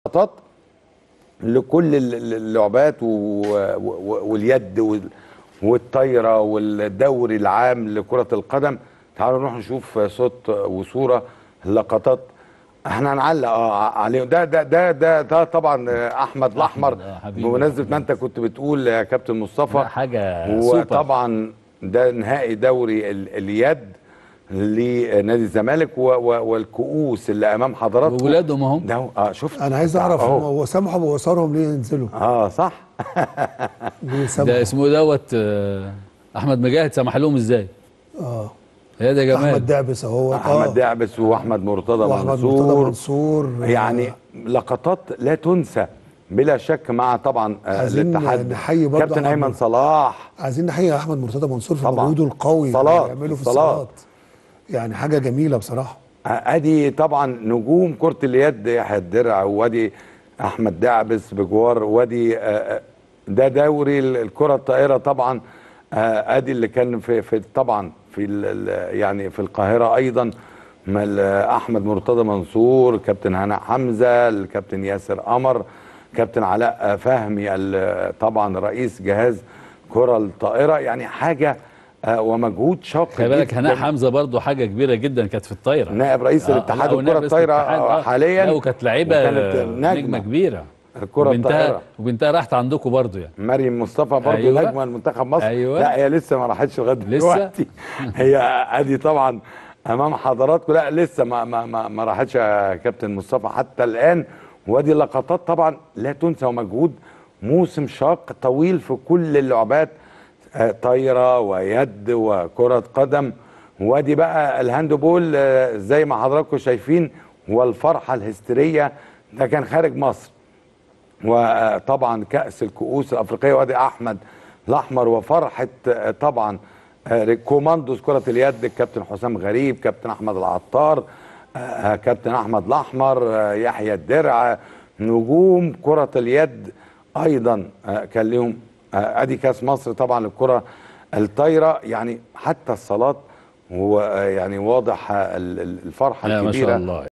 لقطات لكل ال- ال- اللعبات و- و- واليد وال- والطايره والدوري العام لكره القدم تعالوا نروح نشوف صوت وصوره لقطات احنا هنعلق اه عليه ده ده ده ده, ده طبعا احمد الاحمر آه، حبيبي. بمناسبه ما انت كنت بتقول يا كابتن مصطفى لا، حاجه سوبر وطبعا ده نهائي دوري ال- اليد لنادي الزمالك و- و- والكؤوس اللي امام حضراتكم وولادهم اهم ده اه شفت انا عايز اعرف أهو. هو سمحوا بوصارهم ليه ينزلوا؟ اه صح ليه ده سمحوا؟ اسمه دوت آه، احمد مجاهد سمح لهم ازاي اه يا ده احمد جمال دعبس اهو احمد دعبس واحمد مرتضى واحمد مرتضى منصور منصور يعني لقطات لا تنسى بلا شك مع طبعا آه، عايزين الاتحاد نحيي برضه كابتن أحمد ايمن مرتضى. صلاح عايزين نحيي احمد مرتضى منصور في طبعاً. مجهوده القوي صلاة، اللي بيعمله في الصلاة. الصالات يعني حاجه جميله بصراحه آه، ادي طبعا نجوم كرة اليد يحيى الدرع وادي احمد دعبس بجوار وادي آه، آه، ده دوري ال- الكرة الطائرة طبعا آه، ادي اللي كان في, في طبعا في ال- ال- يعني في القاهرة ايضا مال احمد مرتضى منصور كابتن هناء حمزة الكابتن ياسر قمر كابتن علاء آه، فهمي ال- طبعا رئيس جهاز كرة الطائرة يعني حاجة آه، ومجهود شاق خلي بالك جداً. هناء حمزه برضو حاجه كبيره جدا كانت في الطايره نائب رئيس آه، الاتحاد لا، ونائب الكرة رئيس الطايرة الاتحاد، آه. حاليا لا وكانت لعيبه وكانت نجمه, نجمة كبيره الكرة وبنتها الطائرة وبنتها راحت عندكم برضو يعني مريم مصطفى برضه أيوة. نجمة المنتخب مصر أيوة. لا هي لسه ما راحتش لغايه لسه؟ دلوقتي هي ادي طبعا امام حضراتكم لا لسه ما ما ما, ما راحتش يا كابتن مصطفى حتى الان وادي لقطات طبعا لا تنسى ومجهود موسم شاق طويل في كل اللعبات آه، طايره ويد وكره قدم وادي بقى الهاندبول آه، زي ما حضراتكم شايفين والفرحه الهستيريه ده كان خارج مصر وطبعا كأس الكؤوس الأفريقية وادي أحمد الأحمر وفرحة آه، طبعا آه، كوماندوس كرة اليد الكابتن حسام غريب كابتن أحمد العطار آه، كابتن أحمد الأحمر آه، يحيى الدرع نجوم كرة اليد أيضا آه، كان لهم آه، أدي كأس مصر طبعا للكرة الطايرة يعني حتى الصلاة ويعني واضح آه، ال- ال- الفرحة لا ما الكبيرة شاء الله